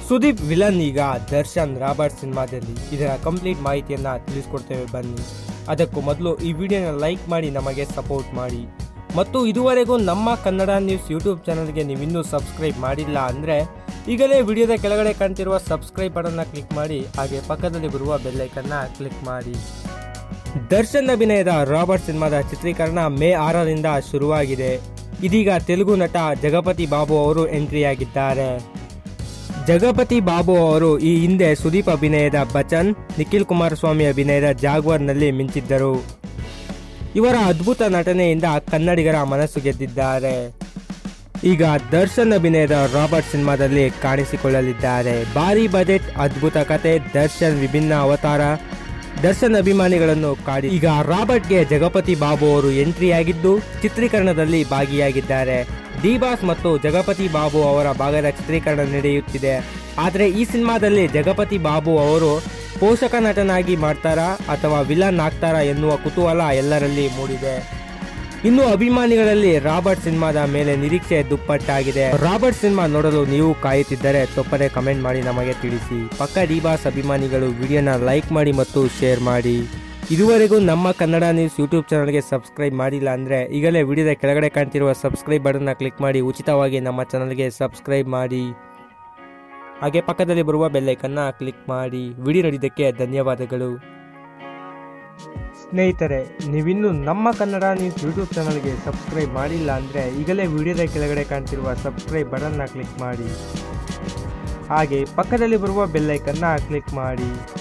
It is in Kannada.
ಸುದೀಪ್ ವಿಲನ್ ಈಗ ದರ್ಶನ್ ರಾಬರ್ಟ್ ಸಿನಿಮಾದಲ್ಲಿ ಇದರ ಕಂಪ್ಲೀಟ್ ಮಾಹಿತಿಯನ್ನ ತಿಳಿಸ್ಕೊಡ್ತೇವೆ ಬನ್ನಿ ಅದಕ್ಕೂ ಮೊದಲು ಈ ವಿಡಿಯೋನ ಲೈಕ್ ಮಾಡಿ ನಮಗೆ ಸಪೋರ್ಟ್ ಮಾಡಿ ಮತ್ತು ಇದುವರೆಗೂ ನಮ್ಮ ಕನ್ನಡ ನ್ಯೂಸ್ ಯೂಟ್ಯೂಬ್ ಚಾನಲ್ಗೆ ನೀವಿನ್ನೂ ಸಬ್ಸ್ಕ್ರೈಬ್ ಮಾಡಿಲ್ಲ ಅಂದರೆ ಈಗಲೇ ವಿಡಿಯೋದ ಕೆಳಗಡೆ ಕಾಣ್ತಿರುವ ಸಬ್ಸ್ಕ್ರೈಬ್ ಬಟನ್ನ ಕ್ಲಿಕ್ ಮಾಡಿ ಹಾಗೆ ಪಕ್ಕದಲ್ಲಿ ಬರುವ ಬೆಲ್ಲೈಕನ್ನ ಕ್ಲಿಕ್ ಮಾಡಿ ದರ್ಶನ್ ಅಭಿನಯದ ರಾಬರ್ಟ್ ಸಿನಿಮಾದ ಚಿತ್ರೀಕರಣ ಮೇ ಆರರಿಂದ ಶುರುವಾಗಿದೆ ಇದೀಗ ತೆಲುಗು ನಟ ಜಗಪತಿ ಬಾಬು ಅವರು ಎಂಟ್ರಿಯಾಗಿದ್ದಾರೆ ಜಗಪತಿ ಬಾಬು ಅವರು ಈ ಹಿಂದೆ ಸುದೀಪ್ ಅಭಿನಯದ ಬಚನ್ ನಿಖಿಲ್ ಕುಮಾರಸ್ವಾಮಿ ಅಭಿನಯದ ಜಾಗ್ವಾರ್ನಲ್ಲಿ ಮಿಂಚಿದ್ದರು ಇವರ ಅದ್ಭುತ ನಟನೆಯಿಂದ ಕನ್ನಡಿಗರ ಮನಸ್ಸು ಗೆದ್ದಿದ್ದಾರೆ ಈಗ ದರ್ಶನ್ ಅಭಿನಯದ ರಾಬರ್ಟ್ ಸಿನಿಮಾದಲ್ಲಿ ಕಾಣಿಸಿಕೊಳ್ಳಲಿದ್ದಾರೆ ಭಾರಿ ಬಜೆಟ್ ಅದ್ಭುತ ಕತೆ ದರ್ಶನ್ ವಿಭಿನ್ನ ಅವತಾರ ದರ್ಶನ್ ಅಭಿಮಾನಿಗಳನ್ನು ಕಾಡಿ ಈಗ ರಾಬರ್ಟ್ಗೆ ಜಗಪತಿ ಬಾಬು ಅವರು ಎಂಟ್ರಿ ಆಗಿದ್ದು ಚಿತ್ರೀಕರಣದಲ್ಲಿ ಭಾಗಿಯಾಗಿದ್ದಾರೆ ಡಿ ಬಾಸ್ ಮತ್ತು ಜಗಪತಿ ಬಾಬು ಅವರ ಭಾಗದ ಚಿತ್ರೀಕರಣ ನಡೆಯುತ್ತಿದೆ ಆದರೆ ಈ ಸಿನಿಮಾದಲ್ಲಿ ಜಗಪತಿ ಬಾಬು ಅವರು ಪೋಷಕ ನಟನಾಗಿ ಮಾಡ್ತಾರಾ ಅಥವಾ ವಿಲನ್ ಆಗ್ತಾರಾ ಎನ್ನುವ ಕುತೂಹಲ ಎಲ್ಲರಲ್ಲಿ ಮೂಡಿದೆ ಇನ್ನು ಅಭಿಮಾನಿಗಳಲ್ಲಿ ರಾಬರ್ಟ್ ಸಿನಿಮಾದ ಮೇಲೆ ನಿರೀಕ್ಷೆ ದುಪ್ಪಟ್ಟಾಗಿದೆ ರಾಬರ್ಟ್ ಸಿನಿಮಾ ನೋಡಲು ನೀವು ಕಾಯುತ್ತಿದ್ದರೆ ತಪ್ಪದೆ ಕಮೆಂಟ್ ಮಾಡಿ ನಮಗೆ ತಿಳಿಸಿ ಪಕ್ಕ ಡಿಬಾಸ್ ಅಭಿಮಾನಿಗಳು ವಿಡಿಯೋನ ಲೈಕ್ ಮಾಡಿ ಮತ್ತು ಶೇರ್ ಮಾಡಿ ಇದುವರೆಗೂ ನಮ್ಮ ಕನ್ನಡ ನ್ಯೂಸ್ ಯೂಟ್ಯೂಬ್ ಚಾನಲ್ಗೆ ಸಬ್ಸ್ಕ್ರೈಬ್ ಮಾಡಿಲ್ಲ ಅಂದರೆ ಈಗಲೇ ವಿಡಿಯೋದ ಕೆಳಗಡೆ ಕಾಣ್ತಿರುವ ಸಬ್ಸ್ಕ್ರೈಬ್ ಬಟನ್ನ ಕ್ಲಿಕ್ ಮಾಡಿ ಉಚಿತವಾಗಿ ನಮ್ಮ ಚಾನಲ್ಗೆ ಸಬ್ಸ್ಕ್ರೈಬ್ ಮಾಡಿ ಹಾಗೆ ಪಕ್ಕದಲ್ಲಿ ಬರುವ ಬೆಲ್ಲೈಕನ್ನ ಕ್ಲಿಕ್ ಮಾಡಿ ವಿಡಿಯೋ ನೋಡಿದ್ದಕ್ಕೆ ಧನ್ಯವಾದಗಳು ಸ್ನೇಹಿತರೆ ನೀವಿನ್ನೂ ನಮ್ಮ ಕನ್ನಡ ನ್ಯೂಸ್ ಯೂಟ್ಯೂಬ್ ಚಾನಲ್ಗೆ ಸಬ್ಸ್ಕ್ರೈಬ್ ಮಾಡಿಲ್ಲ ಅಂದರೆ ಈಗಲೇ ವಿಡಿಯೋದ ಕೆಳಗಡೆ ಕಾಣ್ತಿರುವ ಸಬ್ಸ್ಕ್ರೈಬ್ ಬಟನ್ನ ಕ್ಲಿಕ್ ಮಾಡಿ ಹಾಗೆ ಪಕ್ಕದಲ್ಲಿ ಬರುವ ಬೆಲ್ಲೈಕನ್ನ ಕ್ಲಿಕ್ ಮಾಡಿ